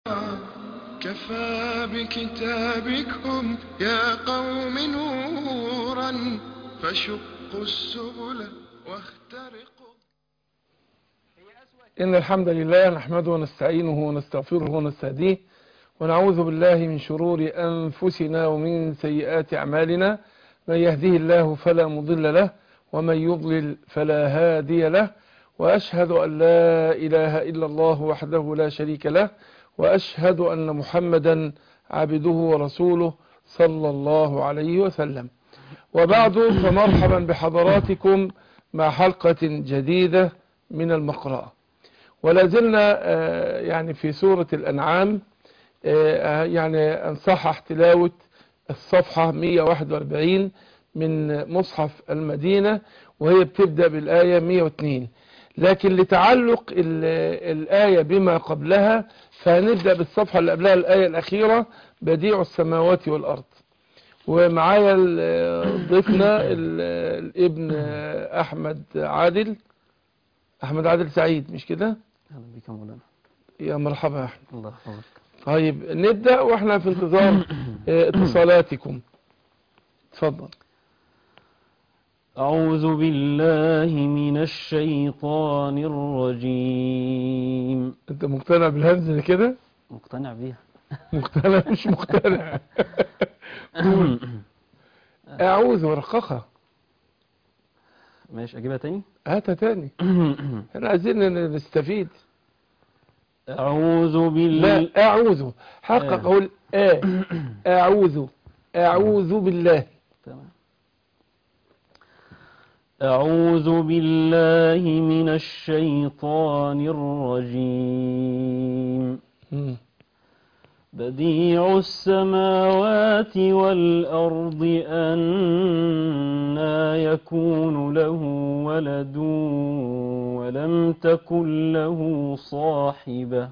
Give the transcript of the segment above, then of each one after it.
كفى بكتابكم يا قوم نورا فشقوا السبل واخترقوا إن الحمد لله نحمده ونستعينه ونستغفره ونستهديه ونعوذ بالله من شرور أنفسنا ومن سيئات أعمالنا من يهده الله فلا مضل له ومن يضلل فلا هادي له وأشهد أن لا إله إلا الله وحده لا شريك له وأشهد أن محمدا عبده ورسوله صلى الله عليه وسلم وبعد فمرحبا بحضراتكم مع حلقة جديدة من المقرأة ولا زلنا آه، يعني في سورة الأنعام آه، يعني أنصحح تلاوة الصفحة 141 من مصحف المدينة وهي بتبدأ بالآية 102 لكن لتعلق ال- الآية بما قبلها فهنبدأ بالصفحة اللي قبلها الآية الأخيرة بديع السماوات والأرض ومعايا ال- ضيفنا ال- الابن أحمد عادل أحمد عادل سعيد مش كده اهلا بك يا مولانا يا مرحبا يا أحمد الله يحفظك طيب نبدأ واحنا في انتظار آه، اتصالاتكم اتفضل أعوذ بالله من الشيطان الرجيم انت مقتنع بالهمزة كده مقتنع بيها مقتنع مش مقتنع قول اعوذ ورققها ماشي أجيبها تاني هاتها تاني احنا عايزين نستفيد أعوذ بالله لا اعوذ حقق آه. اقول اه اعوذ اعوذ بالله تمام أعوذ بالله من الشيطان الرجيم مم. بديع السماوات والأرض أنا يكون له ولد ولم تكن له صاحبة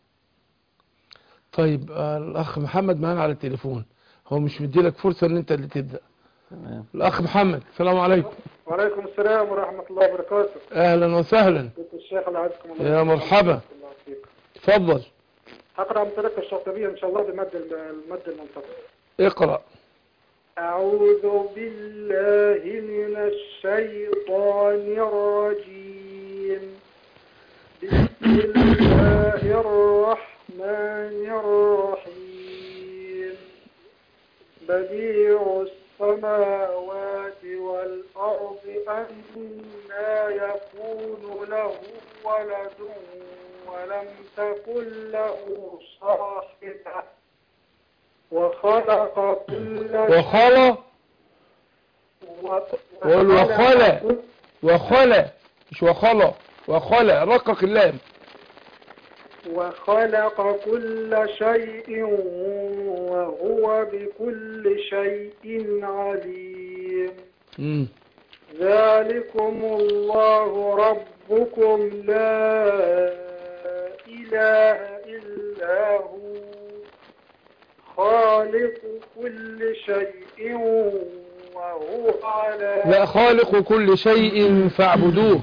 طيب آه، الاخ محمد معانا على التليفون هو مش مديلك فرصة ان انت اللي تبدأ تمام الاخ محمد السلام عليكم وعليكم السلام ورحمة الله وبركاته اهلا وسهلا قلت الشيخ الله يعزكم الله يا مرحبا. الله يعافيك. اتفضل هقرأ من طريقة الشاطبية إن شاء الله بمد ال- المد المنتصف اقرأ أعوذ بالله من الشيطان الرجيم بسم الله الرحمن الرحيم بديع السماوات والأرض أنى يكون له ولد ولم تكن له صاحبة وخلق كل وخلى و- قول وخلق. وخلى مش وخلى وخلى رقق اللام وخلق كل شيء وهو بكل شيء عليم مم. ذلكم الله ربكم لا إله إلا هو خالق كل شيء وهو على لا خالق كل شيء فاعبدوه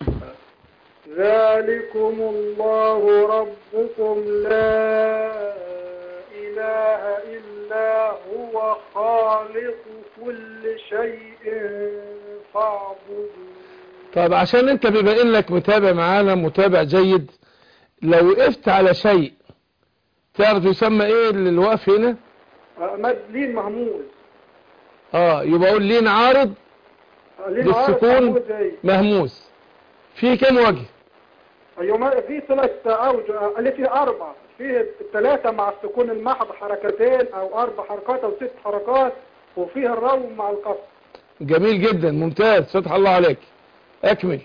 ذلكم الله ربكم لا إله إلا هو خالق كل شيء فاعبدوه طب عشان انت بما انك متابع معانا متابع جيد لو وقفت على شيء تعرف يسمى ايه الوقف هنا مد لين مهموز اه يبقى اقول لين عارض لين عارف بالسكون مهموز ايه مهموس في كم وجه ايوه ما- في ثلاث اوجه اللي في اربع في الثلاثه مع السكون المحض حركتين او اربع حركات او ست حركات وفيه الروم مع القصر جميل جدا ممتاز فتح الله عليك اكمل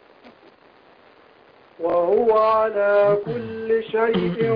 وهو على كل شيء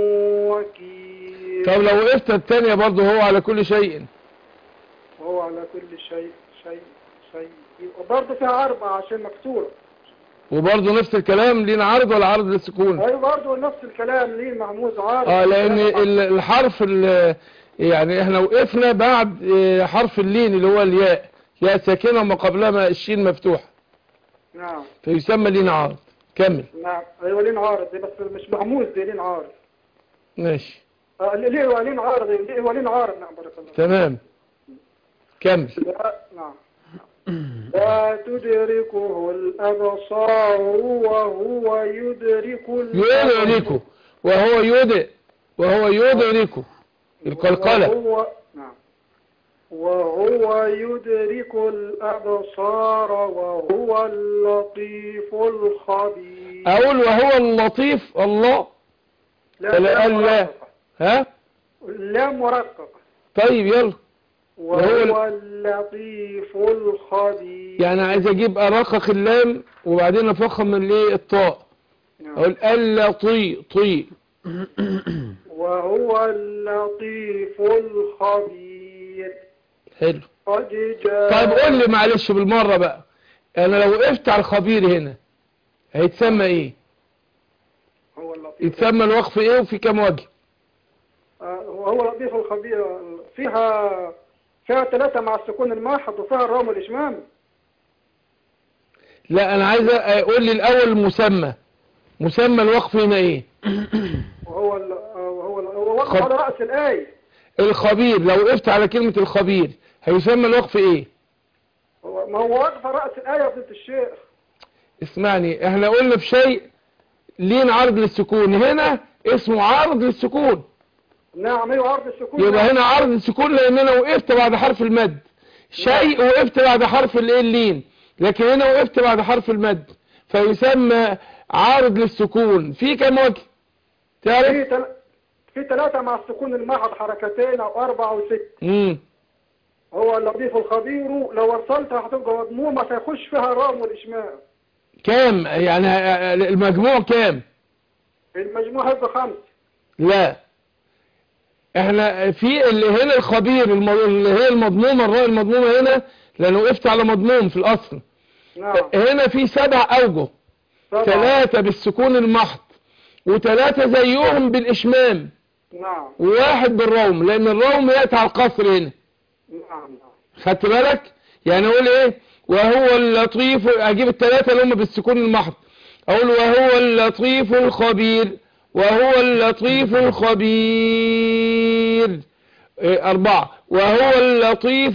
وكيل طب لو وقفت التانية برضه هو على كل شيء وهو على كل شيء شيء شيء وبرضه فيها أربعة عشان مكسورة وبرضه نفس الكلام لين عرض ولا عرض للسكون أيوة برضه نفس الكلام ليه محمود عارف اه لان ال- الحرف ال- يعني احنا وقفنا بعد اه، حرف اللين اللي هو الياء ياء ساكنة وما قبلها الشين مفتوح نعم فيسمى لين عارض كمل نعم أيوة لين عارض دي بس مش مهموس دي لين عارض ماشي آه، ليه ولين عارض ليه ولين عارض نعم بارك الله تمام كمل لا نعم لا تدركه الأبصار وهو يدرك يدركه وهو يدرك وهو يدركه القلقلة وهو نعم وهو يدرك الأبصار وهو اللطيف الخبير أقول وهو اللطيف الله لا لا لا لا مرققة ها لا مرققة طيب يلا وهو وهو اللطيف الخبير يعني عايز اجيب ارقق اللام وبعدين افخم من الايه الطاء نعم. اقول الا طي طي وهو اللطيف الخبير حلو قد جاء طيب قول لي معلش بالمرة بقى انا لو وقفت على الخبير هنا هيتسمى ايه هو اللطيف يتسمى الوقف ايه وفي كام وجه آه، وهو اللطيف الخبير فيها فيها ثلاثة مع السكون الماحظ وفيها الرام والإشمام لا انا عايز اقول لي الاول المسمى مسمى الوقف هنا ايه وهو ال... آه، وهو ال... هو وقف خب- على رأس الآية الخبير لو وقفت على كلمة الخبير هيسمى الوقف ايه هو ما هو واقف على رأس الآية يا فضيلة الشيخ اسمعني احنا قلنا في شيء لين عرض للسكون هنا اسمه عرض للسكون نعم ايوه عرض السكون يبقى هنا عرض السكون لان انا وقفت بعد حرف المد شيء وقفت بعد حرف الايه اللين لكن هنا وقفت بعد حرف المد فيسمى عارض للسكون في كم وجه تعرف في تل... في ثلاثة مع السكون الماحظ حركتين أو أربعة أو ست امم هو اللطيف الخبير لو وصلتها هتبقى مضمومة هيخش فيها الرام والإشمام كام يعني المجموع كام المجموع هيبقى خمس لا احنا في اللي هنا الخبير الم- اللي هي المضمومة الراء المضمومة هنا لان وقفت على مضموم في الاصل نعم هنا في سبع اوجه سبعة. ثلاثة بالسكون المحض وثلاثة زيهم بالإشمام نعم وواحد بالروم لأن الروم يأتي على القصر هنا نعم نعم خدت بالك يعني أقول إيه وهو اللطيف أجيب الثلاثة اللي هم بالسكون المحض أقول وهو اللطيف الخبير وهو اللطيف الخبير إيه، أربعة وهو اللطيف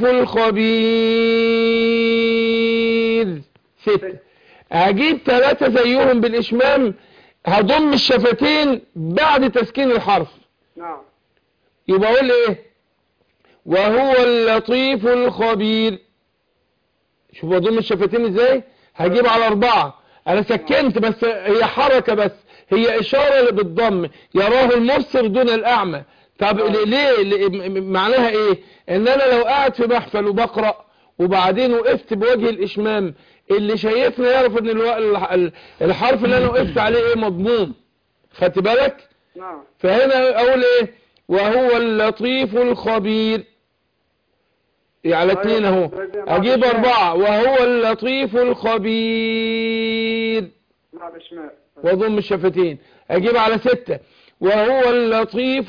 الخبير ستة هجيب ثلاثة زيهم بالإشمام هضم الشفتين بعد تسكين الحرف نعم يبقى أقول إيه وهو اللطيف الخبير شوف بضم الشفتين إزاي هجيب على أربعة أنا سكنت بس هي حركة بس هي إشارة بالضم يراه المبصر دون الأعمى طب ليه ليه- م- م- معناها إيه إن أنا لو قاعد في محفل وبقرأ وبعدين وقفت بوجه الإشمام اللي شايفني يعرف إن الو- الح- ال- الحرف اللي أنا وقفت عليه إيه مضموم خدت بالك نعم فهنا اقول ايه وهو اللطيف الخبير على اتنين اهو اجيب اربعة وهو اللطيف الخبير نعم إشمام واضم الشفتين اجيب على ستة وهو اللطيف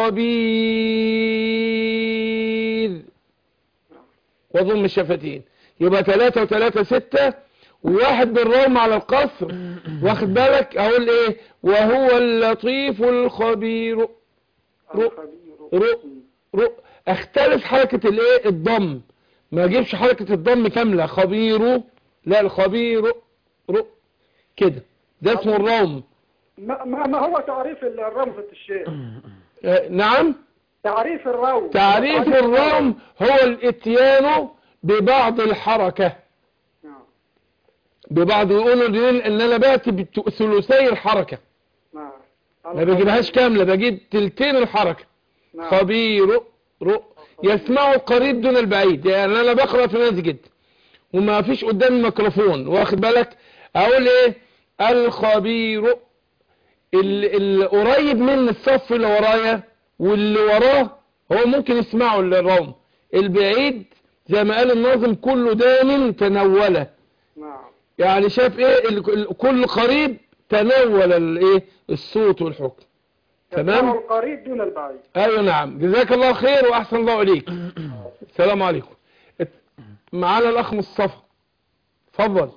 الخبير واضم الشفتين يبقى ثلاثة وثلاثة ستة وواحد بالروم على القصر واخد بالك اقول ايه وهو اللطيف الخبير رو الخبير رو رو اختلف حركة الايه الضم ما اجيبش حركة الضم كاملة خبير لا الخبير رو كده ده اسمه الروم ما, ما ما هو تعريف الرمزة الشيخ آه، نعم تعريف الروم تعريف الروم هو الاتيان ببعض الحركة نعم ببعض يقولوا ليه ان انا باتي بثلثي الحركة نعم ما بجيبهاش كاملة بجيب تلتين الحركة نعم. خبير رو يسمعه القريب دون البعيد يعني انا بقرأ في مسجد وما فيش قدامي ميكروفون واخد بالك اقول ايه الخبير ال- القريب من الصف اللي ورايا واللي وراه هو ممكن يسمعه الروم البعيد زي ما قال الناظم كل دان تنوله نعم يعني شاف ايه ال- ال- كل قريب تناول الايه الصوت والحكم يسمعه تمام القريب دون البعيد ايوه نعم جزاك الله خير واحسن الله اليك السلام عليكم ات- معانا الاخ مصطفى اتفضل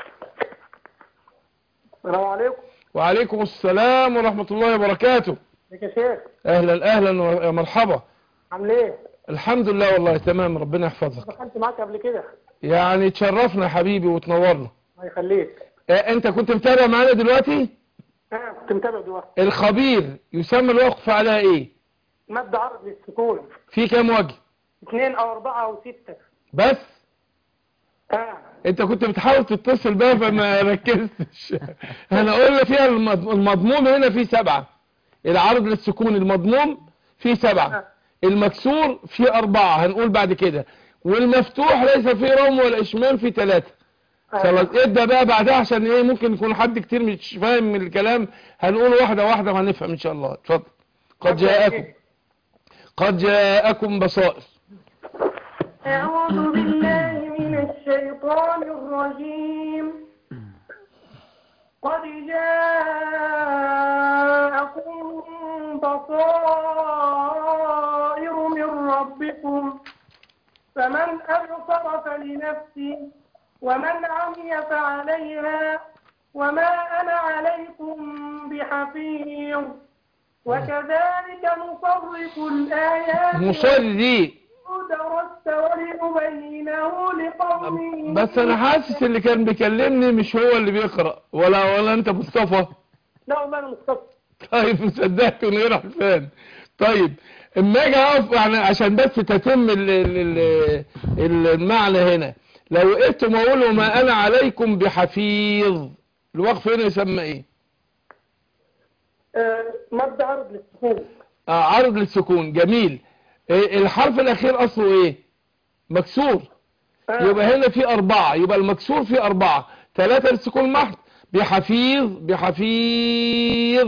السلام عليكم وعليكم السلام ورحمة الله وبركاته ازيك يا شيخ اهلا اهلا ومرحبا عامل ايه؟ الحمد لله والله تمام ربنا يحفظك دخلت معاك قبل كده يعني تشرفنا يا حبيبي وتنورنا الله يخليك آه، انت كنت متابع معانا دلوقتي انا كنت متابع دلوقتي الخبير يسمى الوقف على ايه مادة عرض للسكون في كام وجه اثنين او اربعة او ستة بس اه انت كنت بتحاول تتصل بقى فما ركزتش انا قلنا فيها المض- المضموم هنا فيه سبعة العرض للسكون المضموم فيه سبعة المكسور فيه اربعة هنقول بعد كده والمفتوح ليس فيه روم ولا اشمام فيه ثلاثة خلاص ابدا بقى بعدها عشان ايه ممكن يكون حد كتير مش فاهم من الكلام هنقول واحدة واحدة وهنفهم ان شاء الله اتفضل قد جاءكم قد جاءكم بصائر أعوذ بالله من الشيطان الرجيم قد جاءكم بصائر من ربكم فمن أبصر فلنفسه ومن عمي فعليها وما أنا عليكم بحفيظ وكذلك نصرف الآيات مصري درست ولنبينه لقوم بس انا حاسس اللي كان بيكلمني مش هو اللي بيقرأ ولا ولا انت مصطفى لا والله انا مصطفى طيب مصدقك من غير عرفان طيب اما اجي اقف يعني عشان بس تتم ال- ال- ال- المعنى هنا لو وقفتم واقولوا ما انا عليكم بحفيظ الوقف هنا يسمى ايه آه، مادة عرض للسكون آه عرض للسكون جميل إيه الحرف الاخير اصله ايه مكسور آه. يبقى هنا في أربعة يبقى المكسور في أربعة ثلاثة للسكون محض بحفيظ بحفيظ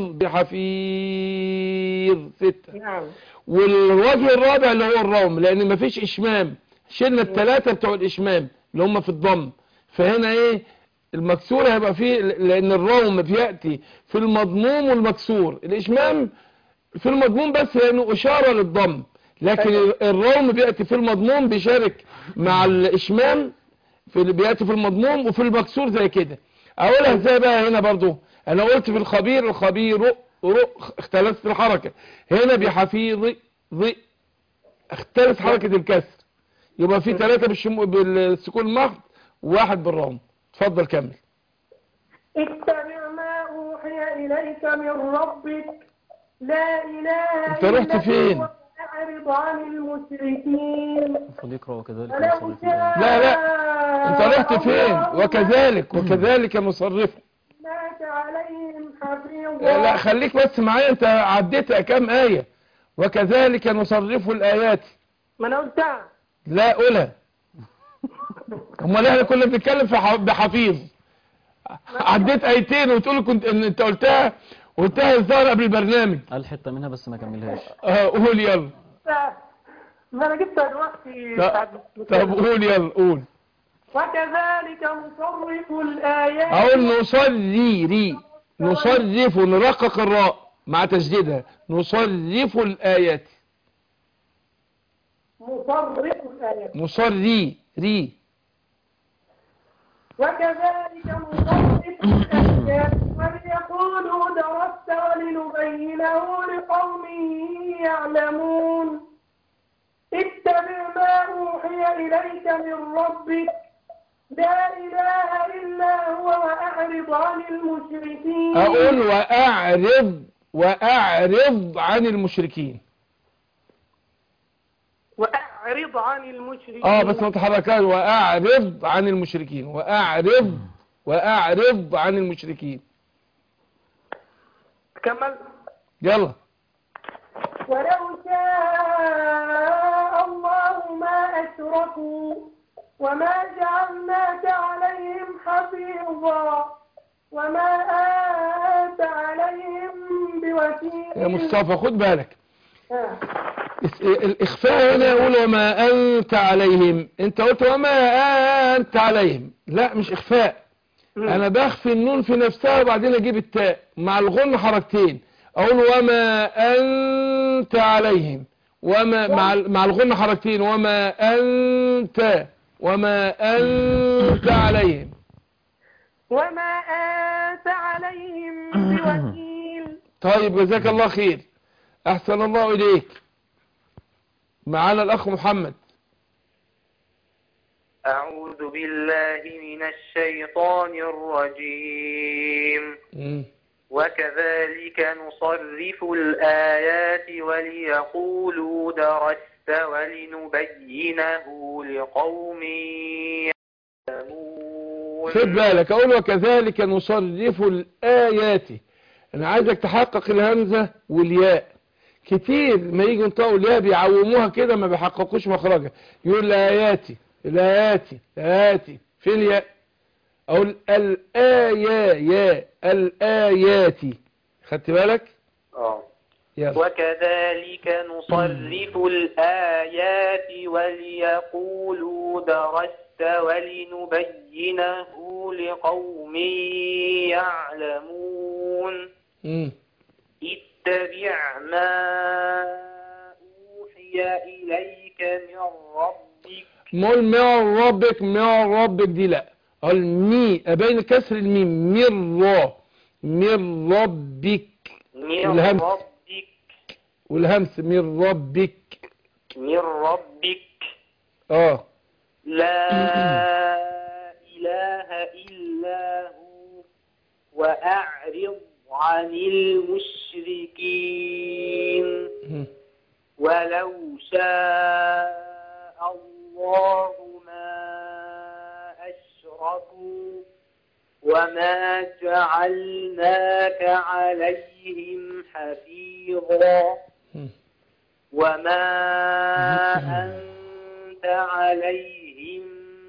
بحفيظ ستة نعم والوجه الرابع اللي هو الروم لأن مفيش إشمام شلنا الثلاثة بتوع الإشمام اللي هم في الضم فهنا إيه المكسور هيبقى فيه لأن الروم بيأتي في المضموم والمكسور الإشمام في المضمون بس لأنه إشارة للضم لكن الروم بيأتي في المضمون بيشارك مع الإشمام في اللي بيأتي في المضموم وفي المكسور زي كده أقولها إزاي بقى هنا برضو أنا قلت في الخبير الخبير رؤ رؤ اختلفت الحركة هنا بحفيظ ض اختلف حركة الكسر يبقى في ثلاثة بالشمو بالسكون المحض وواحد بالروم اتفضل كمل اتبع ما أوحي إليك من ربك لا إله أنت رحت إلا فين؟ هو أعرض عن المشركين المفروض يقرأ وكذلك ولو نصرف الآيات. لا لا شاء انت رحت فين الله وكذلك وكذلك نصرفه مات عليهم حفيظا لا خليك بس معايا انت عديت كام آية وكذلك نصرف الآيات ما انا قلتها لا قولها امال احنا كنا بنتكلم في ح- بحفيظ عديت ايتين وتقول كنت ان انت قلتها قلتها الظاهر قبل البرنامج قال حتة منها بس ما كملهاش اه قول يلا ما انا جبتها دلوقتي لا. بعد- طب قول يلا قول وكذلك نصرف الآيات اقول نصلي ري نصرف نرقق الراء مع تشديدها نصرف الآيات نصرف الآيات نصري ري وكذلك نصرف الآيات وليقولوا درست ولنبينه لقوم يعلمون اتبع ما أوحي إليك من ربك لا إله إلا هو وأعرض عن المشركين اقول واعرض واعرض عن المشركين واعرض عن المشركين اه بس ما تحركهاش واعرض عن المشركين واعرض واعرض عن المشركين كمل يلا ولو شاء الله ما أشركوا وما جعلناك عليهم حفيظا وما أنت عليهم بوكيل يا مصطفى خد بالك آه. اس- الاخفاء هنا يقول وما انت عليهم انت قلت وما انت عليهم لا مش اخفاء انا بخفي النون في نفسها وبعدين اجيب التاء مع الغن حركتين اقول وما انت عليهم وما مع ال- مع الغن حركتين وما انت وما انت عليهم وما أنت عليهم بوكيل طيب جزاك الله خير أحسن الله إليك معانا الأخ محمد أعوذ بالله من الشيطان الرجيم مم. وكذلك نصرف الآيات وليقولوا درست ولنبينه لقوم يعلمون خد بالك أقول وكذلك نصرف الآيات أنا عايزك تحقق الهمزة والياء كتير ما يجي ينطقوا الياء بيعوموها كده ما بيحققوش مخرجها يقول الآياتي الآياتي الآياتي فين الياء أقول الآيا يا الآياتي خدت بالك آه. يلا وكذلك نصرف الآيات وليقولوا درست ولنبينه لقوم يعلمون مم. اتبع ما أوحي إليك من ربك مول من ربك من ربك دي لا المي أبين كسر الميم من را من ربك من والهمس. ربك والهمس من ربك من ربك اه لا إله إلا هو وأعرض عن المشركين مم. ولو شاء الله ما أشركوا وما جعلناك عليهم حفيظا مم. وما أنت عليهم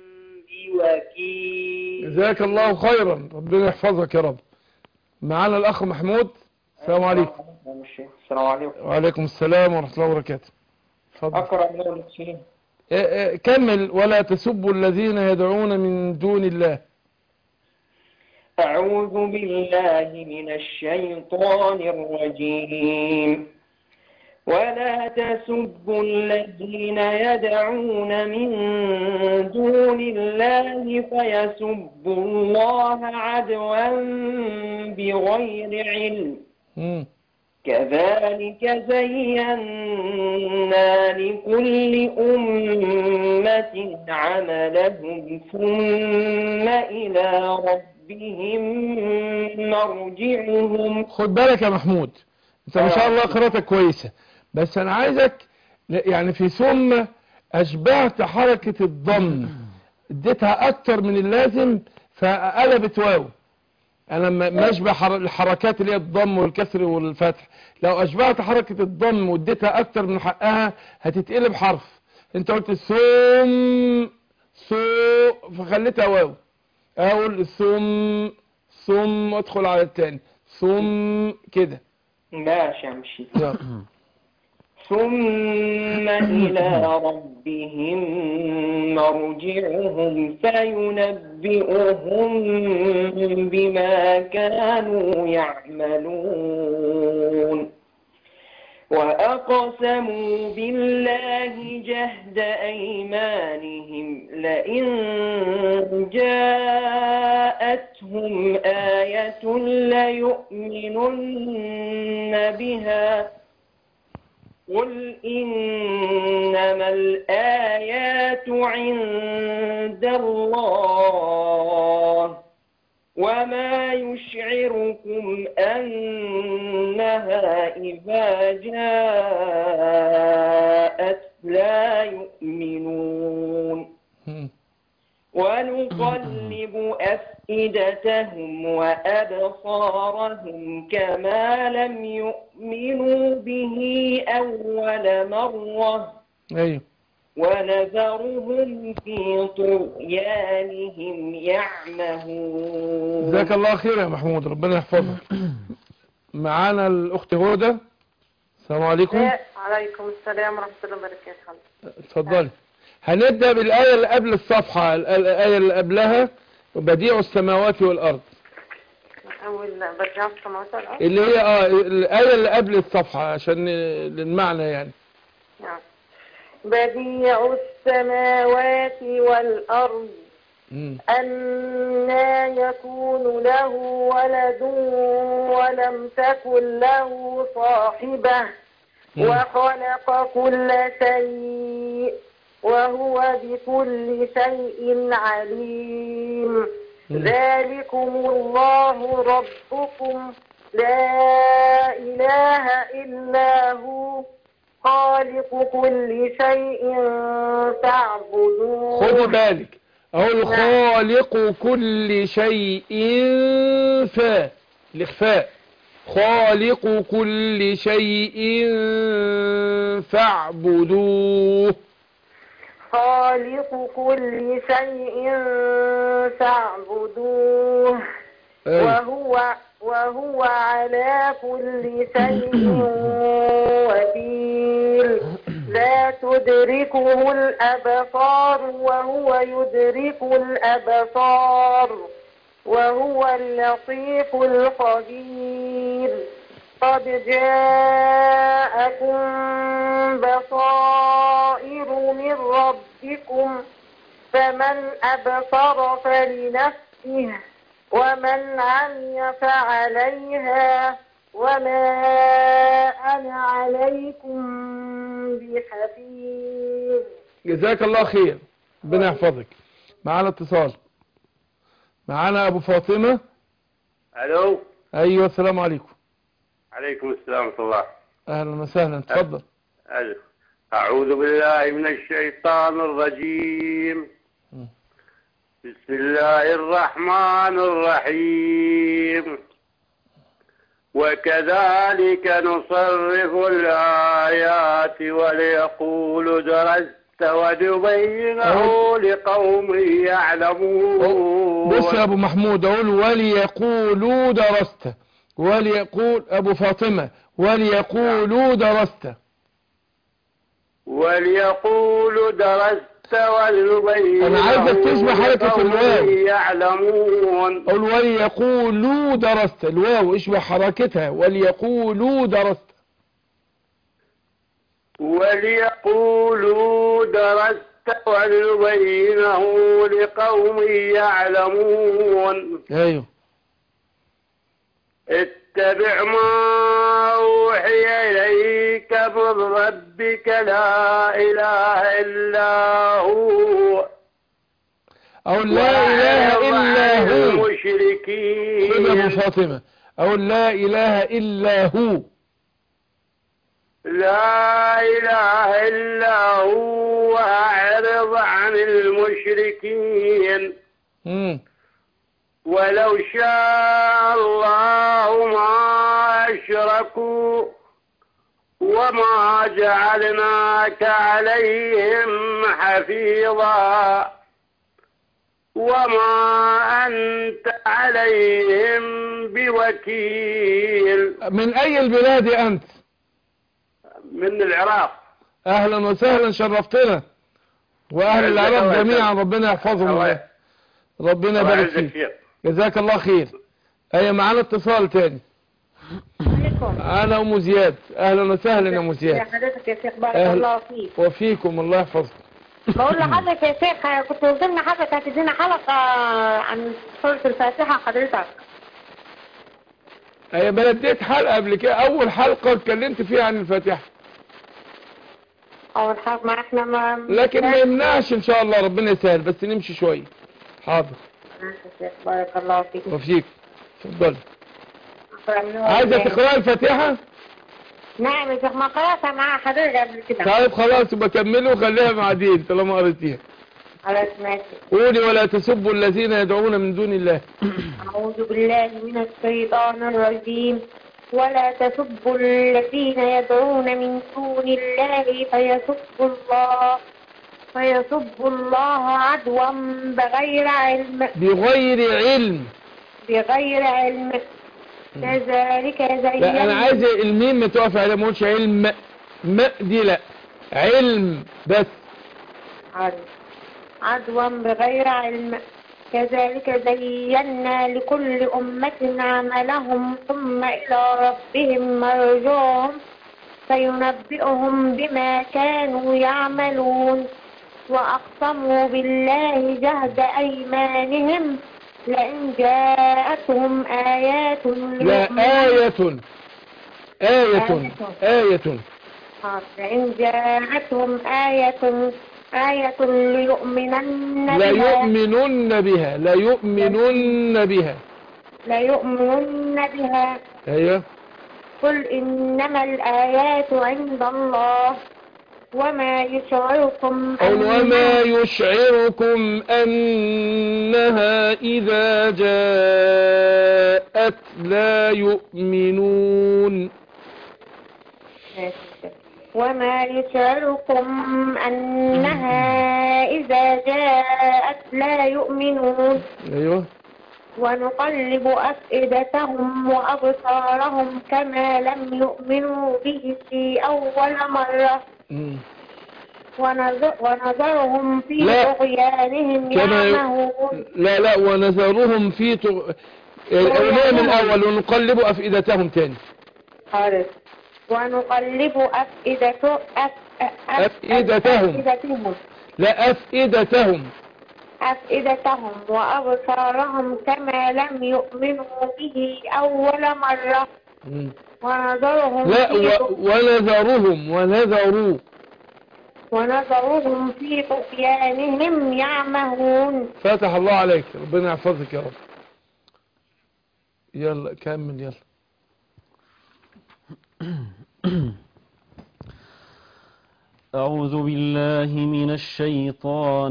بوكيل جزاك الله خيرا ربنا يحفظك يا رب معانا الأخ محمود السلام عليكم السلام عليكم وعليكم السلام ورحمة الله وبركاته اتفضل أقرأ من أول السنين إيه إيه كمل ولا تسبوا الذين يدعون من دون الله أعوذ بالله من الشيطان الرجيم ولا تسبوا الذين يدعون من دون الله فيسبوا الله عدوا بغير علم مم. كذلك زينا لكل أمة عملهم ثم إلى ربهم مرجعهم خد بالك يا محمود انت ما شاء الله قراءتك كويسة بس انا عايزك ل- يعني في ثم اشبعت حركة الضم اديتها اكتر من اللازم فقلبت واو انا لما ما اشبع حر- الحركات اللي هي الضم والكسر والفتح لو اشبعت حركة الضم واديتها اكتر من حقها هتتقلب حرف انت قلت ثم سو فخليتها واو اقول ثم ثم ادخل على التاني ثم كده ماشي أمشي يلا. ثم إلى ربهم مرجعهم فينبئهم بما كانوا يعملون وأقسموا بالله جهد أيمانهم لئن جاءتهم آية ليؤمنن بها قل إنما الآيات عند الله وما يشعركم أنها إذا جاءت لا يؤمنون مم. ونقلب أفئدتهم وأبصارهم كما لم يؤمنوا به أول مرة ايوه ونذرهم في طغيانهم يعمهون جزاك الله خير يا محمود ربنا يحفظك معانا الاخت هدى السلام عليكم عليكم السلام ورحمة الله وبركاته اتفضلي هنبدأ بالآية اللي قبل الصفحة ال- الآية اللي قبلها بديع السماوات والأرض أول برجع السماوات والأرض اللي هي اه الآية اللي قبل الصفحة عشان المعنى يعني نعم. بديع السماوات والأرض مم. أنا يكون له ولد ولم تكن له صاحبة مم. وخلق كل شيء وهو بكل شيء عليم مم. ذلكم الله ربكم لا إله إلا هو خالق كل شيء تعبدون خدي بالك اهو الخالق كل شيء فا الاخفاء خالق كل شيء فاعبدوه خالق كل شيء تعبدوه أيوة. وهو وهو على كل شيء وكيل لا تدركه الأبصار وهو يدرك الأبصار وهو اللطيف الخبير قد جاءكم بصائر من ربكم فمن أبصر فلنفسه ومن عمي فعليها وما أنا عليكم بحفيظ جزاك الله خير ربنا يحفظك معانا اتصال معانا ابو فاطمة الو ايوه السلام عليكم عليكم السلام ورحمه الله اهلا وسهلا اتفضل الو اعوذ بالله من الشيطان الرجيم بسم الله الرحمن الرحيم وكذلك نصرف الآيات وليقولوا درست ونبينه لقوم يعلمون بص يا ابو محمود اقول وليقولوا درست وليقول ابو فاطمة وليقولوا درست وليقولوا درست ونبينه أنا عايزك تشبه حركة لقوم الواو. يعلمون اقول وليقولوا درست الواو اشبه حركتها وليقولوا درست وليقولوا درست ونبينه لقوم يعلمون ايوه اتبع ما أوحي إليك من ربك لا إله إلا هو اقول لا اله الا هو خذ يا ابو المشركين فاطمة اقول لا اله الا هو لا إله إلا هو أعرض عن المشركين مم. ولو شاء الله ما أشركوا وما جعلناك عليهم حفيظا وما أنت عليهم بوكيل من اي البلاد انت من العراق اهلا وسهلا شرفتنا واهل يعزك العراق الله جميعا يسلمك. ربنا يحفظهم الله- ربنا الله يبارك يعزك فيك فيك جزاك الله خير اي معانا اتصال تاني عليكم انا ام زياد اهلا وسهلا يا ام يا زياد حضرتك يا شيخ بارك أهل. الله فيك وفيكم الله يحفظكم بقول لحضرتك يا شيخ كنت قلت لنا حضرتك هتدينا حلقة عن سورة الفاتحة حضرتك اي ما اديت حلقه قبل كده اول حلقه اتكلمت فيها عن الفاتحه أول حاجة ما احنا ما لكن ما يمنعش ان شاء الله ربنا يسهل بس نمشي شويه حاضر ماشي يا شيخ بارك الله فيك وفيك اتفضل أقرأ من هو عايزه البداية. تقراي الفاتحه نعم يا شيخ ما قرأتها مع حضرتك قبل كده طيب خلاص يبقى كملي وخليها مع دين طالما قريتيها خلاص ماشي قولي ولا تسبوا الذين يدعون من دون الله أعوذ بالله من الشيطان الرجيم ولا تسبوا الذين يدعون من دون الله فيسبوا الله فيسبوا الله عدوا بغير علم بغير علم بغير علم كذلك لا انا زينا عايز الميم ما تقف على ما اقولش علم ما دي لا علم بس عدوا عدوا بغير علم كذلك زينا لكل أمة عملهم ثم إلى ربهم مرجعهم فينبئهم بما كانوا يعملون وأقسموا بالله جهد أيمانهم لئن جاءتهم آيات لا ليؤمنوا آية آية آية فإن جاءتهم آية آية ليؤمنن لا بها يؤمنن بها لا يؤمنن بها ليؤمنن بها ايوه قل إنما الآيات عند الله وما يشعركم قل وما أنها- يشعركم أنها إذا جاءت لا يؤمنون وما يشعركم أنها إذا جاءت لا يؤمنون ايوه ونقلب أفئدتهم وأبصارهم كما لم يؤمنوا به في أول مرة مم. ونذ- ونذرهم في لا. طغيانهم كما ي- يعمهون لا لا ونذرهم في طغ... الأولياء من الأول ونقلب أفئدتهم تاني خالص ونقلب أفئدة أف... أف... أفئدتهم. أفئدتهم لا أفئدتهم أفئدتهم وأبصارهم كما لم يؤمنوا به أول مرة مم. ونذرهم لا في و... ونذرهم ونذروا ونذرهم في طغيانهم يعمهون فتح الله عليك ربنا يحفظك يا رب يلا كمل يلا أعوذ بالله من الشيطان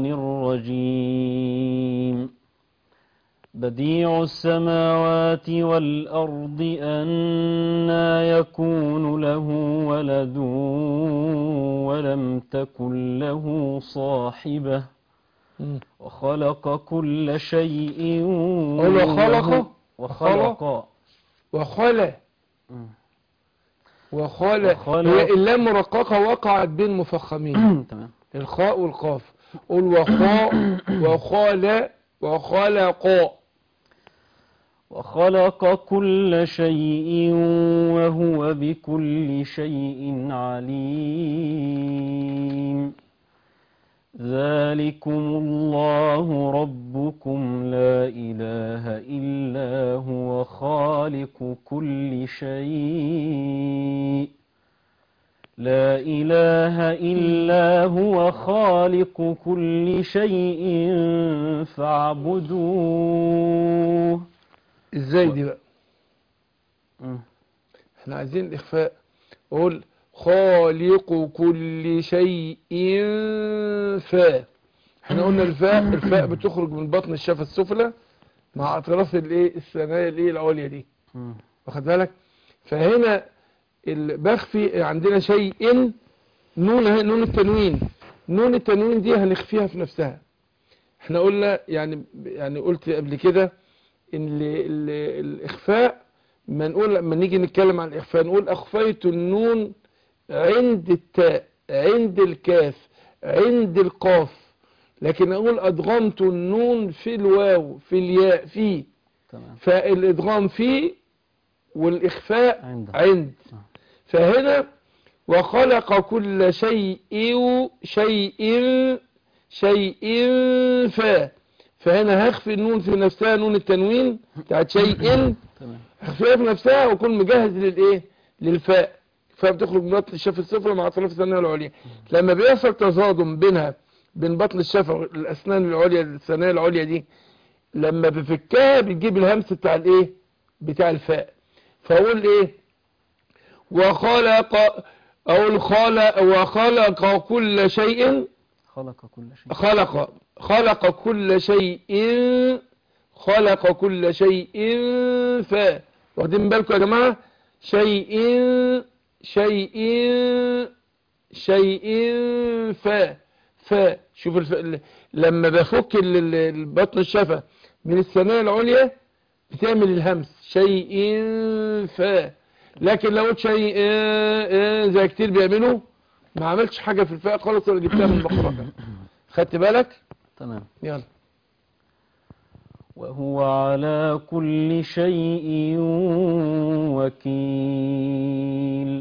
الرجيم بديع السماوات والأرض أنا يكون له ولد ولم تكن له صاحبة مم. وخلق كل شيء قل وخلق؟ وخلق وخلى مم. وخلى وخلى. هي اللام مرققة وقعت بين مفخمين تمام الخاء والقاف قل وخاء وخال وخلق وخلق كل شيء وهو بكل شيء عليم ذلكم الله ربكم لا إله إلا هو خالق كل شيء لا إله إلا هو خالق كل شيء فاعبدوه ازاي دي بقى مم. احنا عايزين الاخفاء قول خالق كل شيء فا احنا قلنا الفاء الفاء بتخرج من بطن الشفة السفلى مع اطراف الايه الثنايا الايه العليا دي مم. واخد بالك فهنا ال- بخفي عندنا شيء نون اهي نون التنوين نون التنوين دي هنخفيها في نفسها احنا قلنا يعني يعني قلت قبل كده ان ال- ال- الاخفاء ما نقول لما نيجي نتكلم عن الاخفاء نقول اخفيت النون عند التاء عند الكاف عند القاف لكن اقول ادغمت النون في الواو في الياء في تمام فالادغام في والاخفاء عند. عند آه. فهنا وخلق كل شيء شيء شيء فا فهنا هخفي النون في نفسها نون التنوين بتاعت شيء تمام هخفيها في نفسها واكون مجهز للايه للفاء فبتخرج من بطن الشفه السفلى مع اطراف الثانيه العليا لما بيحصل تصادم بينها بين بطن الشفه الاسنان العليا الثانيه العليا دي لما بفكها بتجيب الهمس بتاع الايه بتاع الفاء فاقول ايه وخلق اقول خلق وخلق كل شيء خلق كل شيء خلق خلق كل شيء خلق كل شيء ف واخدين بالكم يا جماعه شيء شيء شيء ف ف شوف الف... ال- لما بفك ال- ال- البطن الشفه من الثنايا العليا بتعمل الهمس شيء ف لكن لو قلت شيء زي كتير بيعملوا ما عملتش حاجه في الفاء خالص ولا جبتها من المخرج خدت بالك تمام يلا وهو على كل شيء وكيل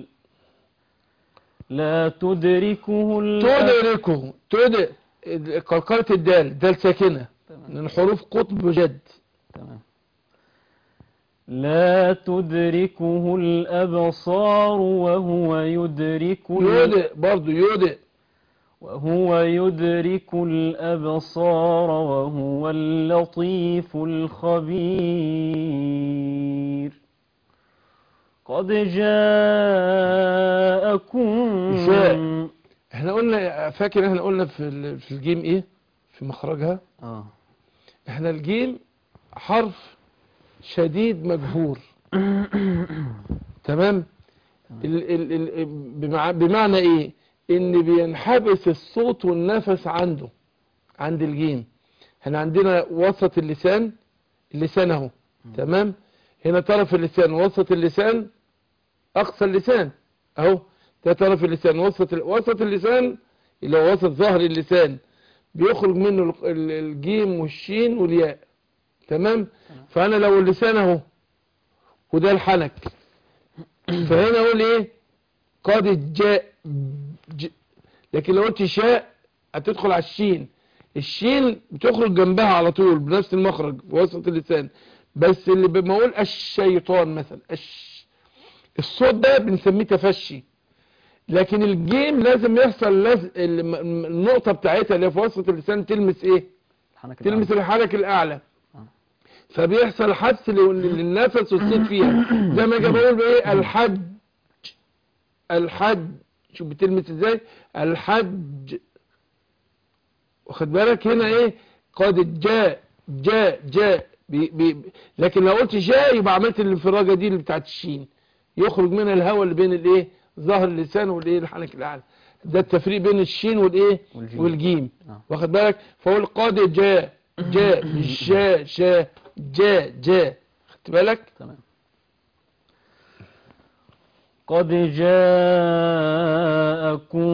لا تدركه الأبصار تدركه تدرك قلقلة الدال دال ساكنة تمام من حروف قطب جد تمام لا تدركه الأبصار وهو يدرك ال- يودئ برضو يودئ وهو يدرك الأبصار وهو اللطيف الخبير قد جاءكم جاء. احنا قلنا فاكر احنا قلنا في ال- في الجيم ايه في مخرجها آه. احنا الجيم حرف شديد مجهور تمام ال ال ال بمع بمعنى ايه ان بينحبس الصوت والنفس عنده عند الجيم احنا عندنا وسط اللسان اللسان اهو تمام هنا طرف اللسان وسط اللسان اقصى اللسان اهو ده طرف اللسان وسط ال- وسط اللسان اللي هو وسط ظهر اللسان بيخرج منه ال- ال- الجيم والشين والياء تمام فانا لو اللسان اهو وده الحنك فهنا اقول ايه قد جاء ج... لكن لو قلت شاء هتدخل على الشين الشين بتخرج جنبها على طول بنفس المخرج في وسط اللسان بس اللي بما اقول الشيطان مثلا الش... الصوت ده بنسميه تفشي لكن الجيم لازم يحصل لازم الم- النقطة بتاعتها اللي في وسط اللسان تلمس ايه الحنك تلمس الأعلى. الحنك الاعلى فبيحصل حبس لل- للنفس والصوت فيها زي ما اجي بقول بايه الحج الحج شوف بتلمس ازاي الحج واخد بالك هنا ايه قد جاء جاء جاء بي بي لكن لو قلت جاء يبقى عملت الانفراجه دي اللي بتاعت الشين يخرج منها الهواء اللي بين الايه ظهر اللسان والايه الحنك الاعلى ده التفريق بين الشين والايه والجيم. والجيم آه. واخد بالك فاقول قد جاء جاء مش جاء جاء جاء جاء خدت بالك تمام قد جاءكم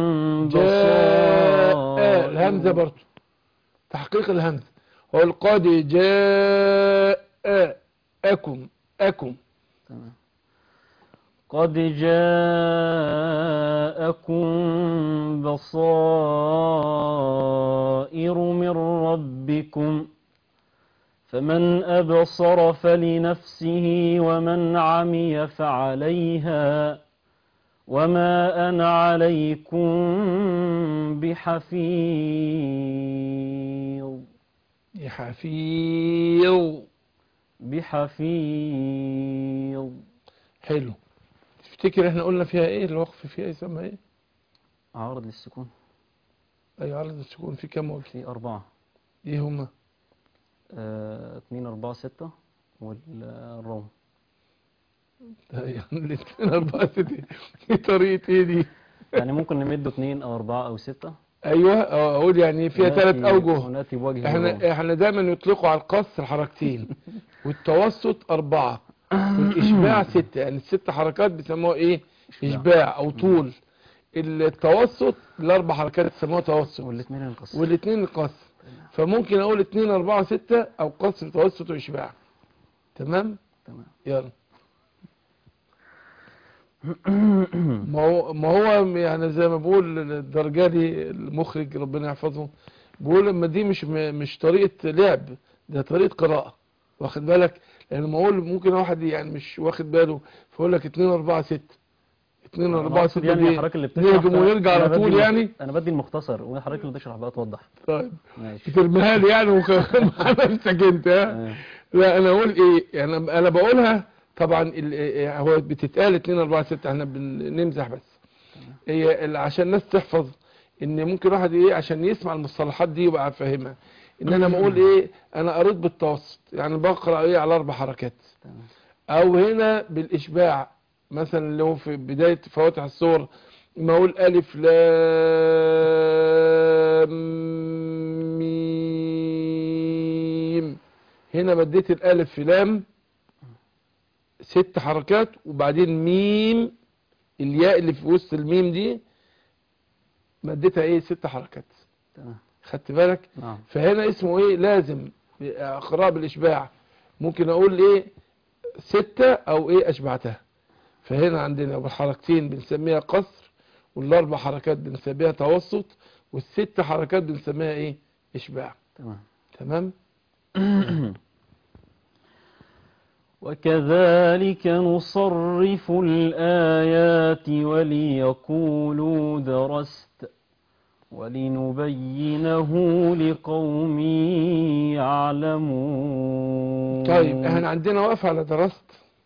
جاء بصائر الهمزة برضو تحقيق الهمزة هو قد جاء أكم أكم تمام. قد جاءكم بصائر من ربكم فمن أبصر فلنفسه ومن عمي فعليها وما أنا عليكم بحفيظ يا حفيظ بحفيظ حلو تفتكر احنا قلنا فيها ايه الوقف فيها يسمى ايه عارض للسكون اي عرض السكون في كام وجه في أربعة ايه هما آه، اتنين أربعة ستة والروم يعني الاثنين اربعة ستة دي طريقة ايه دي يعني ممكن نمده اتنين أو أربعة أو ستة ايوه اه، اقول يعني فيها ثلاث ونأتي- اوجه ونأتي بوجه الروم. احنا احنا دايما يطلقوا على القصر حركتين والتوسط اربعة والاشباع ستة يعني الست حركات بيسموها ايه اشباع او طول التوسط الاربع حركات بيسموها توسط والاتنين القصر والاثنين القصر فممكن اقول اتنين اربعة ستة او قصر توسط واشباع تمام تمام يلا ما هو ما هو يعني زي ما بقول الدرجالي المخرج ربنا يحفظه بيقول لما دي مش م- مش طريقة لعب ده طريقة قراءة واخد بالك لان ما اقول ممكن واحد يعني مش واخد باله فيقول لك 2 4 6 2 أنا 4 أقصد 6 يعني دي الحركة اللي بتشرح نهجم ونرجع أنا على بدي طول الم- يعني أنا بدي المختصر والحركة اللي بتشرح بقى توضح طيب ماشي ترميها لي يعني وخ- مع نفسك انت ها؟ تمام. لا انا اقول ايه يعني انا بقولها طبعا ال- إيه هو بتتقال 2 4 6 احنا بنمزح بس هي ال- عشان الناس تحفظ ان ممكن واحد ايه عشان يسمع المصطلحات دي يبقى فاهمها ان انا بقول ايه انا قريت بالتوسط يعني بقرا ايه على اربع حركات تمام. او هنا بالاشباع مثلا اللي هو في بدايه فواتح السور ما اقول الف لام ميم هنا مديت الالف في لام ست حركات وبعدين ميم الياء اللي في وسط الميم دي مديتها ايه ست حركات تمام خدت بالك نعم فهنا اسمه ايه لازم قراءة بالاشباع ممكن اقول ايه ستة او ايه اشبعتها فهنا عندنا بالحركتين بنسميها قصر والاربع حركات بنسميها توسط والست حركات بنسميها ايه اشباع تمام تمام وكذلك نصرف الآيات وليقولوا درست ولنبينه لقوم يعلمون طيب احنا عندنا وقف على درست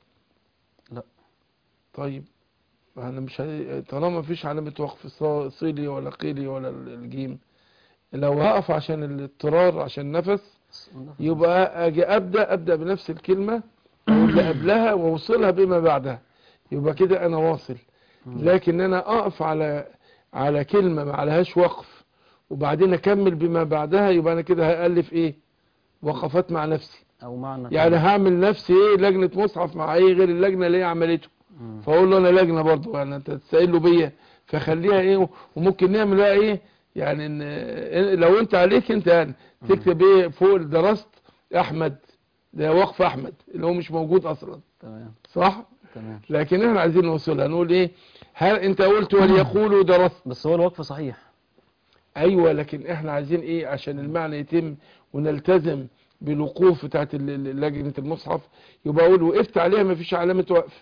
لا. طيب احنا مش هي... طالما مفيش علامة وقف صا- صيلي ولا قيلي ولا ال- الجيم لو هقف عشان الاضطرار عشان نفس يبقى اجي ابدا ابدا بنفس الكلمه او اللي قبلها واوصلها بما بعدها يبقى كده انا واصل لكن انا اقف على على كلمه ما عليهاش وقف وبعدين اكمل بما بعدها يبقى انا كده هالف ايه وقفات مع نفسي أو معنى يعني هعمل نفسي ايه لجنه مصحف مع ايه غير اللجنه اللي هي عملته مم. فاقول له انا لجنه برضه يعني انت تسأل له بيا فخليها ايه وممكن نعمل بقى ايه يعني إن إن لو انت عليك انت يعني تكتب ايه فوق درست احمد ده وقف احمد اللي هو مش موجود اصلا تمام صح تمام لكن احنا عايزين نوصلها نقول ايه هل انت قلت وليقولوا درست بس هو الوقف صحيح ايوه لكن احنا عايزين ايه عشان المعنى يتم ونلتزم بالوقوف بتاعت ال- ال- لجنه المصحف يبقى اقول وقفت عليها ما فيش علامه وقف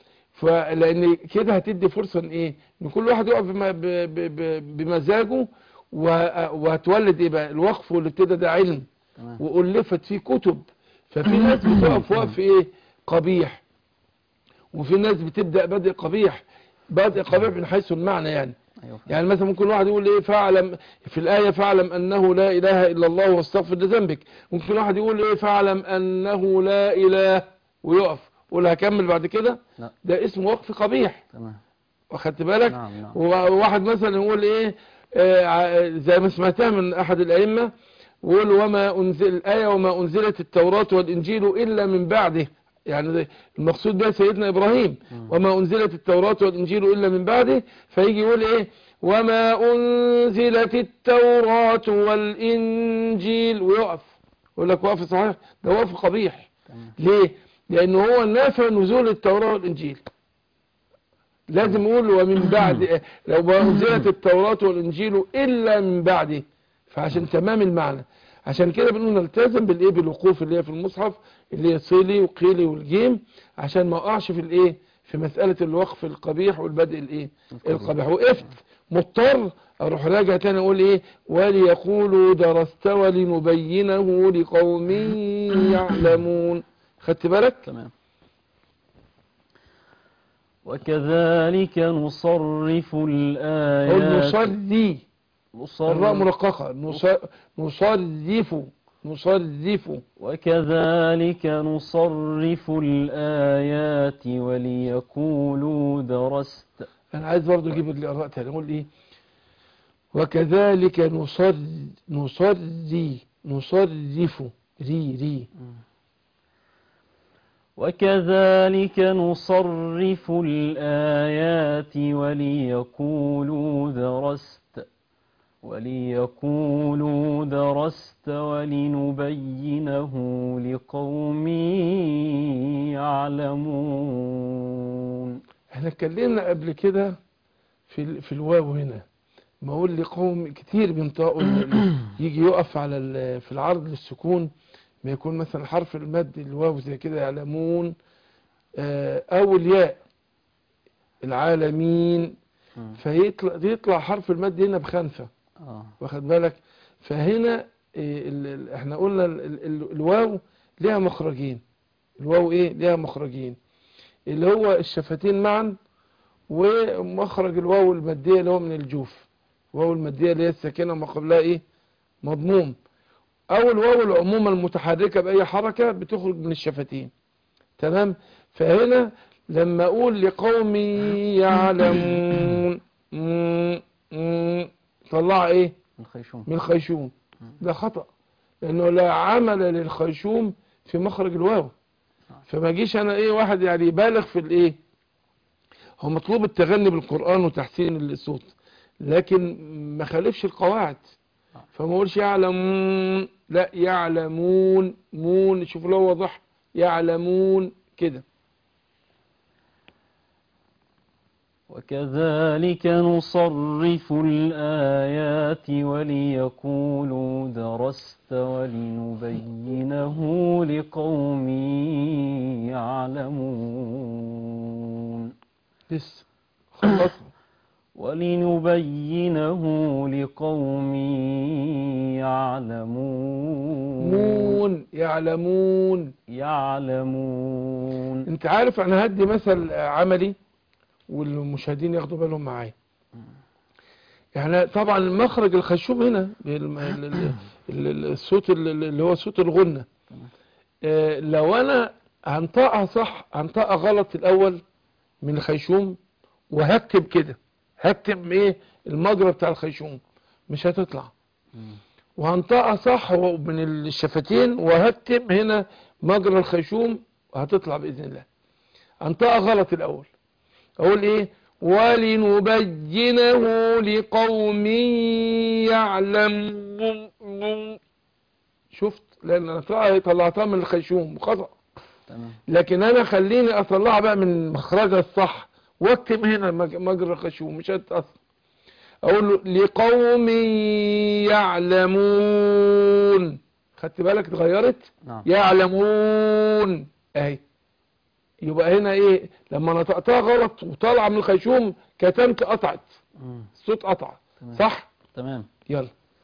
فلان كده هتدي فرصه ان ايه ان كل واحد يقف بما- ب- ب- ب- بمزاجه و- وهتولد ايه بقى الوقف والابتداء ده علم تمام والفت فيه كتب ففي ناس بتقف وقف ايه قبيح وفي ناس بتبدا بدء قبيح بدء قبيح من حيث المعنى يعني أيوه فعلا. يعني مثلا ممكن واحد يقول ايه فاعلم في الآية فاعلم أنه لا إله إلا الله واستغفر لذنبك ممكن واحد يقول ايه فاعلم أنه لا إله ويقف يقول هكمل بعد كده لا. ده اسمه وقف قبيح تمام واخدت بالك نعم نعم وواحد مثلا يقول ايه آه، ع- زي ما سمعتها من أحد الأئمة يقول وما أنزل الآية وما أنزلت التوراة والإنجيل إلا من بعده يعني ده- المقصود بها سيدنا إبراهيم وما أنزلت التوراة والإنجيل إلا من بعده فيجي يقول إيه وما أنزلت التوراة والإنجيل ويقف يقول لك وقف صحيح ده وقف قبيح تمام ليه لأنه هو نافى نزول التوراة والإنجيل لازم يقول ومن بعد لو ما أنزلت التوراة والإنجيل إلا من بعده فعشان تمام المعنى عشان كده بنقول نلتزم بالايه بالوقوف اللي هي في المصحف اللي هي صيلي وقيلي والجيم عشان ما اقعش في الايه في مسألة الوقف القبيح والبدء الايه القبيح وقفت مضطر اروح راجع تاني اقول ايه وليقولوا درست ولنبينه لقوم يعلمون خدت بالك تمام وكذلك نصرف قول الآيات نصلي الراء نصرف مرققة نص- نصرف نصرف وكذلك نصرف الآيات وليقولوا درست انا عايز برضه اجيب القراءة تاني اقول ايه وكذلك نصر نصري نصرف ري ري وكذلك نصرف الآيات وليقولوا درست وليقولوا درست ولنبينه لقوم يعلمون احنا اتكلمنا قبل كده في ال- في الواو هنا ما اقول لقوم كتير بينطقوا ال- يجي يقف على ال- في العرض للسكون ما يكون مثلا حرف المد الواو زي كده يعلمون آه، او الياء العالمين مم. فيطلع يطلع حرف المد هنا بخنفه آه. واخد بالك فهنا إيه ال- ال- احنا قلنا ال- ال- ال- الواو ليها مخرجين الواو ايه ليها مخرجين اللي هو الشفتين معا ومخرج الواو المادية اللي هو من الجوف الواو المادية اللي هي الساكنة ما قبلها ايه مضموم او الواو العمومة المتحركة بأي حركة بتخرج من الشفتين تمام فهنا لما اقول لقوم يعلمون مم، مم، طلع ايه الخيشوم من الخيشوم ده خطأ لأنه لا عمل للخيشوم في مخرج الواو فما جيش أنا إيه واحد يعني يبالغ في الإيه هو مطلوب التغني بالقرآن وتحسين الصوت لكن ما خالفش القواعد فما اقولش يعلمون لا يعلمون مون شوف لو واضح يعلمون كده وكذلك نصرف الآيات وليقولوا درست ولنبينه لقوم يعلمون لسه خلصنا ولنبينه لقوم يعلمون مون يعلمون يعلمون انت عارف انا هدي مثل عملي والمشاهدين ياخدوا بالهم معايا يعني طبعا المخرج الخشوم هنا بالم- ال- ال- ال- الصوت ال- اللي هو صوت الغنة آه، لو انا هنطقها صح هنطقها غلط الاول من الخيشوم وهكتب كده هكتب ايه المجرى بتاع الخيشوم مش هتطلع وهنطقها صح و- من الشفتين وهكتب هنا مجرى الخيشوم هتطلع باذن الله هنطقها غلط الاول اقول ايه ولنبينه لقوم يعلمون شفت لان انا طلع- طلعتها من الخيشوم خطأ تمام لكن انا خليني اطلعها بقى من مخرجها الصح واكتب هنا مج- مجرى الخشوم مش هتأثر اقول له لقوم يعلمون خدت بالك اتغيرت نعم يعلمون اهي يبقى هنا ايه لما نطقتها غلط وطالعه من الخيشوم كتمت قطعت مم. الصوت قطع تمام. صح تمام يلا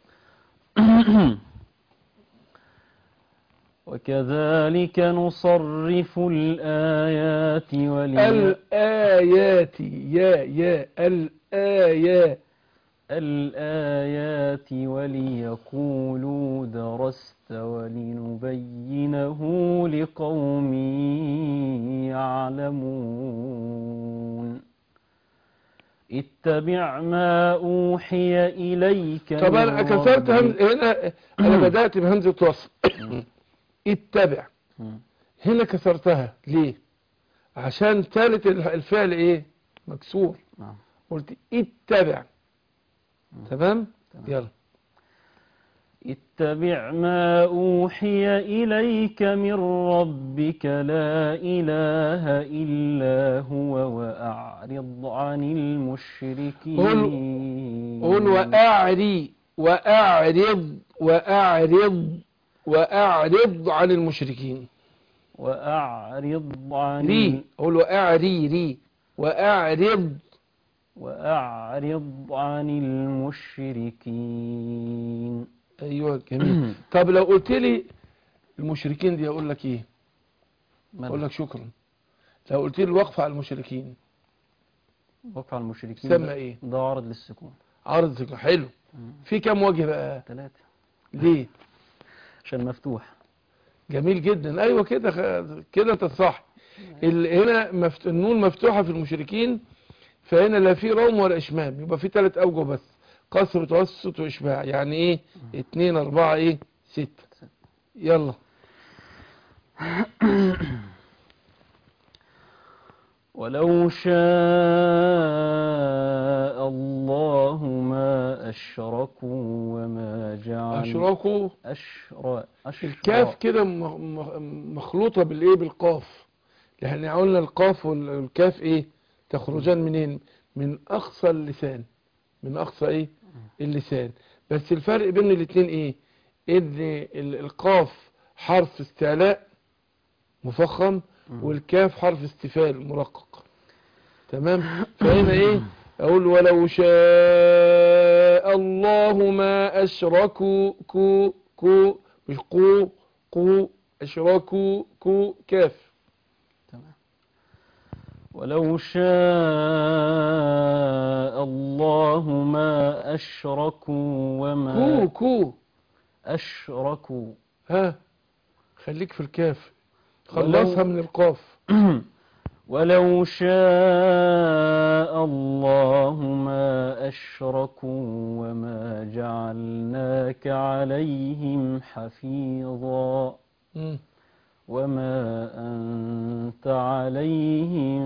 وكذلك نصرف الآيات ولي الآيات يا يا الآيات الآيات وليقولوا درست ولنبينه لقوم يعلمون اتبع ما أوحي إليك طب من انا كسرت ربك. همز هنا انا بدأت بهمزة وصل اتبع مم. هنا كسرتها ليه عشان ثالث الفعل ايه مكسور نعم. قلت اتبع تمام يلا اتبع ما أوحي إليك من ربك لا إله إلا هو وأعرض عن المشركين قول واعري واعرض واعرض واعرض عن المشركين وأعرض عن ري قول واعري ري واعرض وأعرض عن المشركين ايوه جميل طب لو قلت لي المشركين دي اقول لك ايه اقول لك شكرا لو قلت لي الوقف على المشركين وقف على المشركين سمى ده- ايه ده عرض للسكون عرض ذكر حلو في كام وجه بقى ثلاثة ليه عشان مفتوح جميل جدا ايوه كده خ- كده انت صح ال- هنا مفت... النون مفتوحه في المشركين فهنا لا في روم ولا اشمام يبقى في ثلاث اوجه بس قصر وتوسط واشباع يعني ايه اتنين اربعة ايه ستة يلا ولو شاء الله ما أشركوا وما جعل اشراكوا أشرا أشرا الكاف كده م- م- مخلوطة بالايه بالقاف لان قلنا القاف وال- والكاف ايه تخرجان منين من اقصى اللسان من اقصى ايه اللسان بس الفرق بين الاتنين ايه ان ال- القاف حرف استعلاء مفخم والكاف حرف استفال مرقق تمام فهنا ايه اقول ولو شاء الله ما اشركوا كو كو مش قو قو اشركوا كو كاف ولو شاء الله ما أشركوا كو وما كو أشركوا ها خليك في الكاف خلصها من القاف ولو شاء الله ما أشركوا وما جعلناك عليهم حفيظا مم. وما أنت عليهم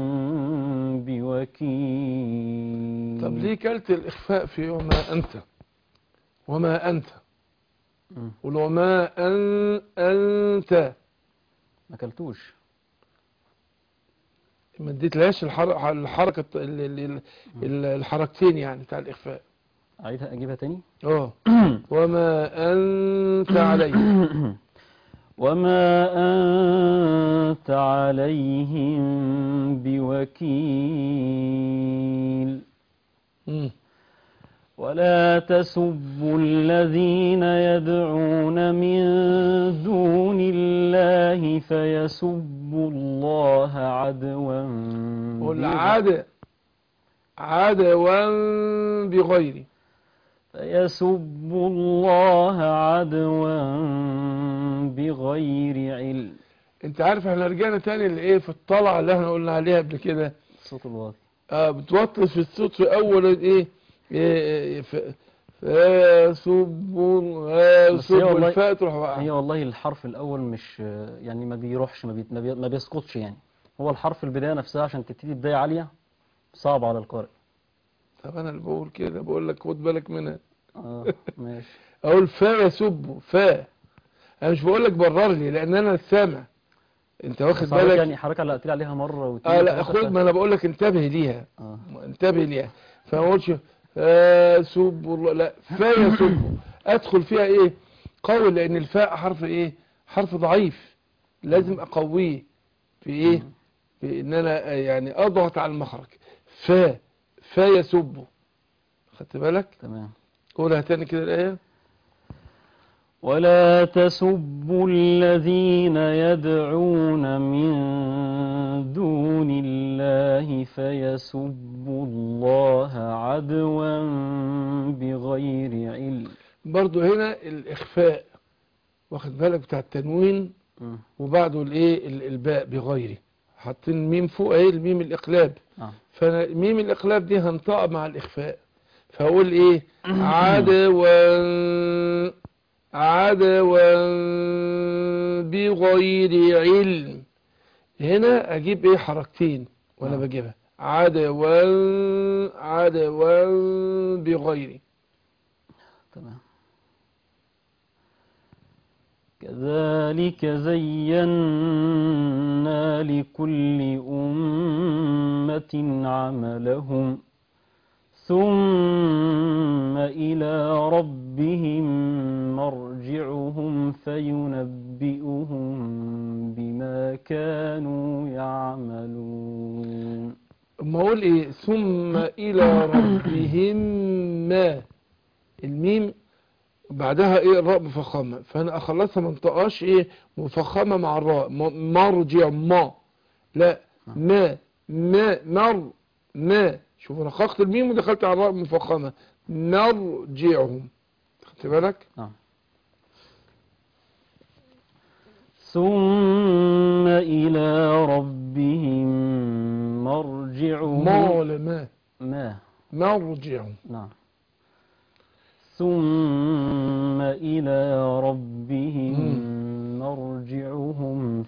بوكيل طب ليه كلت الإخفاء في وما أنت وما أنت مم. قول وما أن أنت ما كلتوش ما اديتلهاش الحر- الحركة ال- ال- ال- الحركتين يعني بتاع الإخفاء أعيدها أجيبها تاني اه وما أنت عليه وما أنت عليهم بوكيل مم. ولا تسبوا الذين يدعون من دون الله فيسبوا الله عدوا قل بغ- عاد عدوا بغير فيسبوا الله عدوا بغير علم انت عارف احنا رجعنا تاني لايه في الطلعة اللي احنا قلنا عليها قبل كده صوت الواطي اه بتوطي في الصوت في اول ايه, إيه ف- فسبوا بس هي سبوا والله- الفاء تروح واقعة. هي والله الحرف الأول مش يعني ما بيروحش ما, بي ما, بي ما بيسقطش يعني هو الحرف البداية نفسها عشان تبتدي بداية عالية صعب على القارئ طب انا اللي بقول كده بقول لك خد بالك منها اه ماشي اقول فا يسبوا فا انا مش بقول لك برر لي لان انا السامع انت واخد بس حضرتك بالك يعني حضرتك علقت لي عليها مرة واتنين اه لا وتلاتة خد ف- ما انا بقول لك انتبه ليها اه انتبه ليها فما اقولش آه سبوا الله لا فا يسبوا ادخل فيها ايه قوي لان الفاء حرف ايه حرف ضعيف لازم اقويه في ايه في ان انا آه، يعني اضغط على المخرج فا فا يسبوا خدت بالك تمام قولها تاني كده الايه ولا تسبوا الذين يدعون من دون الله فيسبوا الله عدوا بغير علم برضو هنا الاخفاء واخد بالك بتاع التنوين مم. وبعده الايه ال- الباء بغيره حاطين ميم فوق ايه الميم الاقلاب آه. فميم الاقلاب دي هنطقها مع الاخفاء فاقول ايه عدوا عدوا بغير علم هنا اجيب ايه حركتين وانا آه. بجيبها عدوا عدوا بغير تمام كذلك زينا لكل أمة عملهم ثم إلى ربهم مرجعهم فينبئهم بما كانوا يعملون اما اقول ايه ثم الى ربهم ما الميم بعدها ايه الراء مفخمه فانا اخلصها ما انطقاش ايه مفخمه مع الراء م- مرجع ما لا ما ما مر ما شوف انا خلقت الميم ودخلت على الراء مفخمه مرجعهم خدت بالك آه. ثم إلى ربهم مرجعهم ما ولا ما ما مرجعهم نعم ثم إلى ربهم مرجعهم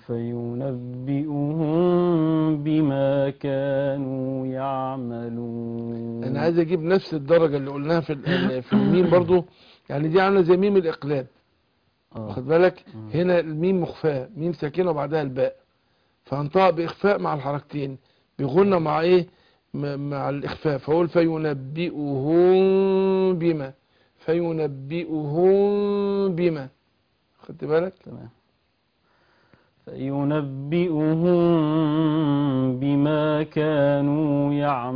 فينبئهم بما كانوا يعملون انا عايز اجيب نفس الدرجه اللي قلناها في ال- في الميم برضو يعني دي عامله زي ميم الاقلاب آه. واخد بالك مم. هنا الميم مخفاة ميم ساكنة وبعدها الباء فانطق بإخفاء مع الحركتين بغنى مع ايه م- مع الإخفاء فأقول فينبئهم بما فينبئهم بما خدت بالك تمام فينبئهم بما كانوا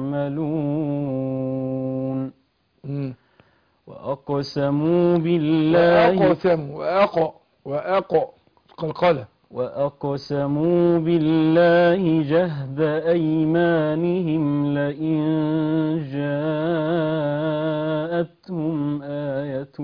يعملون مم. وأقسموا بالله وأقسم وأقع وأقع قلقلة وأقسموا بالله جهد أيمانهم لئن جاءتهم آية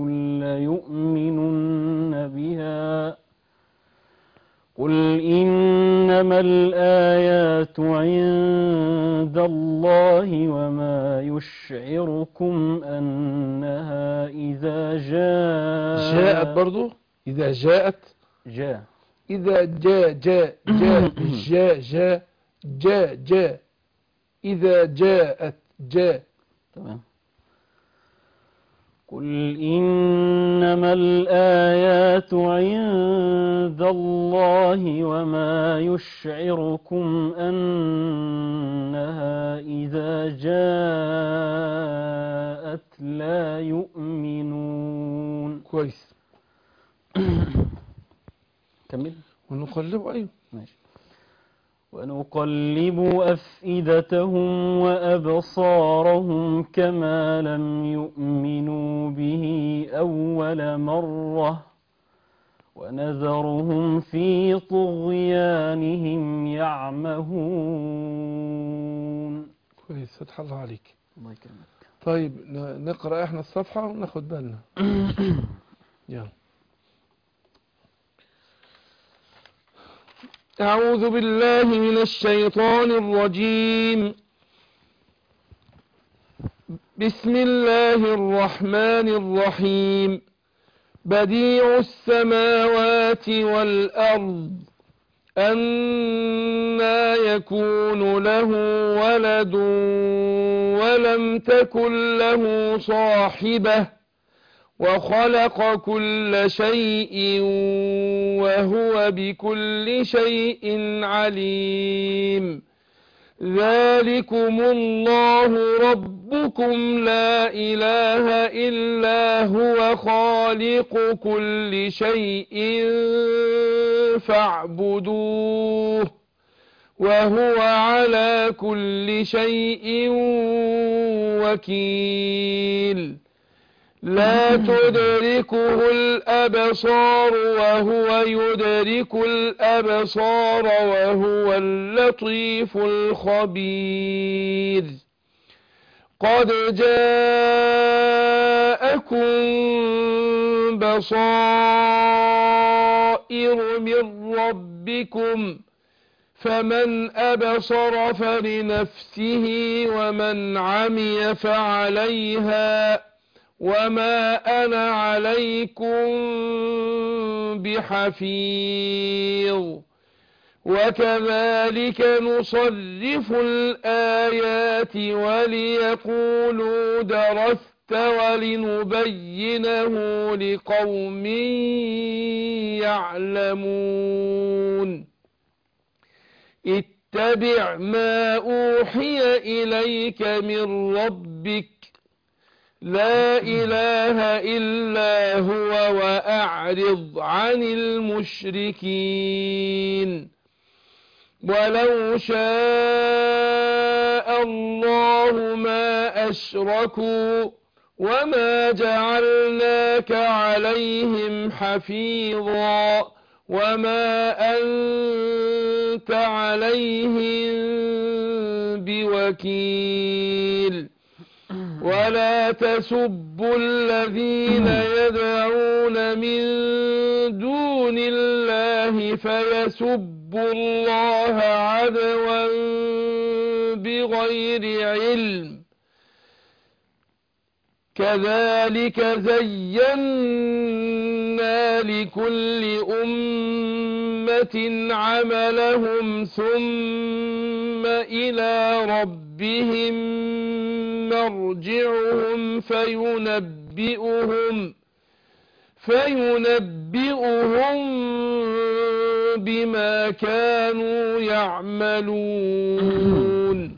ليؤمنن بها قل إنما الآيات عند الله وما يشعركم أنها إذا جاء جاءت برضو إذا جاءت جاء إذا جاء جاء جاء جاء جاء جاء جاء إذا جاءت جاء تمام قل إنما الآيات عند الله وما يشعركم أنها إذا جاءت لا يؤمنون كويس كمل ونقلب أيوه ماشي ونقلب أفئدتهم وأبصارهم كما لم يؤمنوا به أول مرة ونذرهم في طغيانهم يعمهون كويس فتح الله عليك الله يكرمك طيب ن- نقرأ احنا الصفحة وناخد بالنا يلا أعوذ بالله من الشيطان الرجيم بسم الله الرحمن الرحيم بديع السماوات والأرض أنا يكون له ولد ولم تكن له صاحبة وخلق كل شيء وهو بكل شيء عليم ذلكم الله ربكم لا إله إلا هو خالق كل شيء فاعبدوه وهو على كل شيء وكيل لا تدركه الأبصار وهو يدرك الأبصار وهو اللطيف الخبير قد جاءكم بصائر من ربكم فمن أبصر فلنفسه ومن عمي فعليها وما أنا عليكم بحفيظ وكذلك نصرف الآيات وليقولوا درست ولنبينه لقوم يعلمون اتبع ما أوحي إليك من ربك لا إله إلا هو وأعرض عن المشركين ولو شاء الله ما أشركوا وما جعلناك عليهم حفيظا وما أنت عليهم بوكيل ولا تسبوا الذين يدعون من دون الله فيسبوا الله عدوا بغير علم كذلك زينا لكل أمة عملهم ثم إلى ربهم مرجعهم فينبئهم فينبئهم بما كانوا يعملون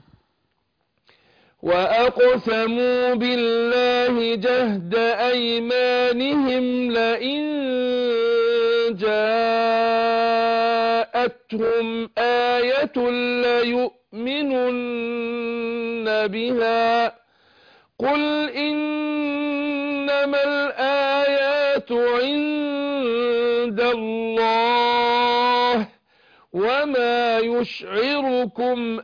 وأقسموا بالله جهد أيمانهم لئن جاءتهم آية ليؤمنن بها قل إنما الآيات عند الله وما يشعركم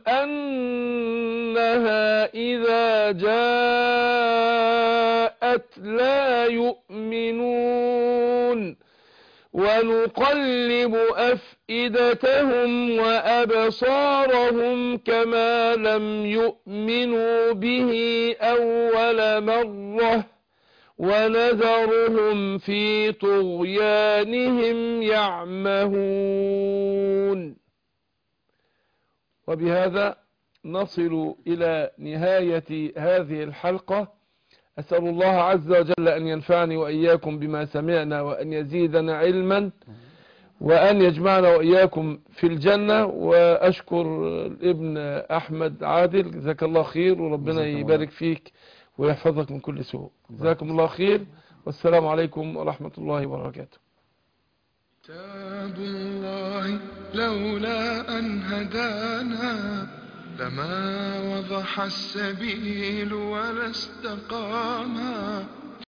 أنها إذا جاءت لا يؤمنون ونقلب أفئدتهم وأبصارهم كما لم يؤمنوا به أول مرة ونذرهم في طغيانهم يعمهون وبهذا نصل إلى نهاية هذه الحلقة أسأل الله عز وجل أن ينفعني وإياكم بما سمعنا وأن يزيدنا علما وأن يجمعنا وإياكم في الجنة وأشكر الابن أحمد عادل جزاك الله خير وربنا جزاك الله. يبارك فيك ويحفظك من كل سوء جزاكم الله خير والسلام عليكم ورحمة الله وبركاته كتاب الله لولا أن هدانا لما وضح السبيل ولا استقاما